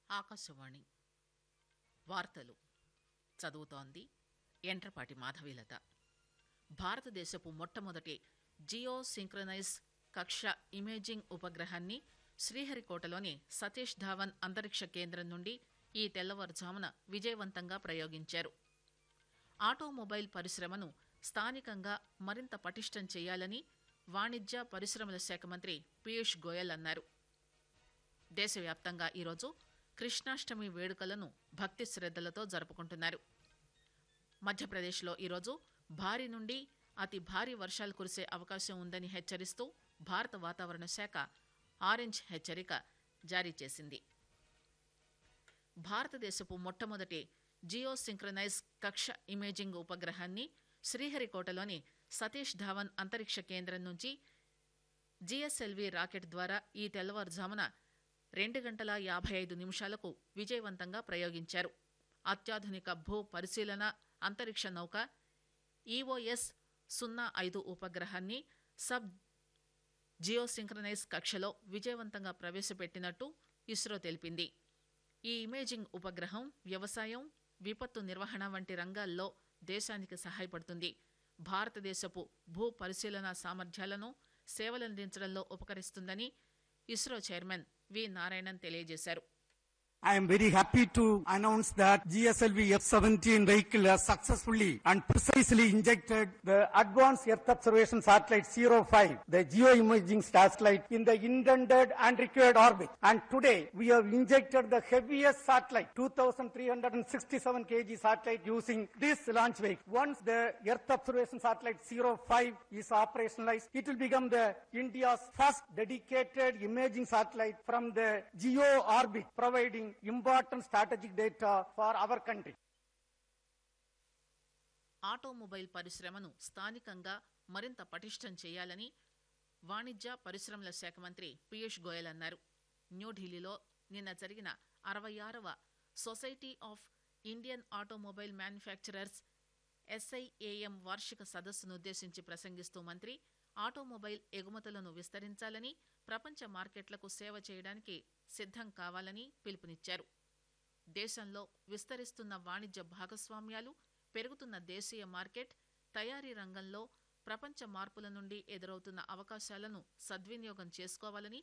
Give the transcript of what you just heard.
ఆకాశవాణి వార్తలు చదువుతోంది ఎంట్రపాటి మాధవీలత భారతదేశపు మొట్టమొదటి జియో సింక్రనైజ్ కక్ష ఇమేజింగ్ ఉపగ్రహాన్ని శ్రీహరికోటలోని సతీష్ ధావన్ అంతరిక్ష కేంద్రం నుండి ఈ తెల్లవారుజామున విజయవంతంగా ప్రయోగించారు ఆటోమొబైల్ పరిశ్రమను స్థానికంగా మరింత పటిష్టం చేయాలని వాణిజ్య పరిశ్రమల శాఖ మంత్రి పీయూష్ గోయల్ అన్నారు దేశవ్యాప్తంగా ఈరోజు కృష్ణాష్టమి వేడుకలను భక్తి శ్రద్దలతో జరుపుకుంటున్నారు మధ్యప్రదేశ్లో ఈరోజు భారీ నుండి అతి భారీ వర్షాలు కురిసే అవకాశం ఉందని హెచ్చరిస్తూ భారత వాతావరణ శాఖ ఆరెంజ్ హెచ్చరిక జారీ చేసింది భారతదేశపు మొట్టమొదటి జియో సింక్రనైజ్ కక్ష ఇమేజింగ్ ఉపగ్రహాన్ని శ్రీహరికోటలోని సతీష్ ధావన్ అంతరిక్ష కేంద్రం నుంచి జిఎస్ఎల్వి రాకెట్ ద్వారా ఈ తెల్లవారుజామున రెండు గంటల యాభై ఐదు నిమిషాలకు విజయవంతంగా ప్రయోగించారు అత్యాధునిక భూ పరిశీలన అంతరిక్ష నౌక ఈఓఎస్ సున్నా ఐదు ఉపగ్రహాన్ని సబ్ జియోసింక్రనైజ్ కక్షలో విజయవంతంగా ప్రవేశపెట్టినట్టు ఇస్రో తెలిపింది ఈ ఇమేజింగ్ ఉపగ్రహం వ్యవసాయం విపత్తు నిర్వహణ వంటి రంగాల్లో దేశానికి సహాయపడుతుంది భారతదేశపు భూ పరిశీలన సామర్థ్యాలను సేవలందించడంలో ఉపకరిస్తుందని ఇస్రో చైర్మన్ వి నారాయణన్ తెలియజేశారు I am very happy to announce that GSLV F-17 vehicle has successfully and precisely injected the Advanced Earth Observation Satellite 05, the geoimaging satellite, in the intended and required orbit. And today, we have injected the heaviest satellite, 2,367 kg satellite using this launch vehicle. Once the Earth Observation Satellite 05 is operationalized, it will become the India's first dedicated imaging satellite from the geo orbit, providing important strategic data for our country. Automobile పరిశ్రమను స్థానికంగా మరింత పటిష్టం చేయాలని వాణిజ్య పరిశ్రమల శాఖ మంత్రి పీయూష్ గోయల్ అన్నారు న్యూఢిల్లీలో నిన్న జరిగిన అరవై ఆరవ society of Indian automobile manufacturers SIAM వార్షిక సదస్సును ఉద్దేశించి ప్రసంగిస్తూ మంత్రి ఆటోమొబైల్ ఎగుమతులను విస్తరించాలని ప్రపంచ మార్కెట్లకు సేవ చేయడానికి సిద్ధం కావాలని పిలుపునిచ్చారు దేశంలో విస్తరిస్తున్న వాణిజ్య భాగస్వామ్యాలు పెరుగుతున్న దేశీయ మార్కెట్ తయారీ రంగంలో ప్రపంచ మార్పుల నుండి ఎదురవుతున్న అవకాశాలను సద్వినియోగం చేసుకోవాలని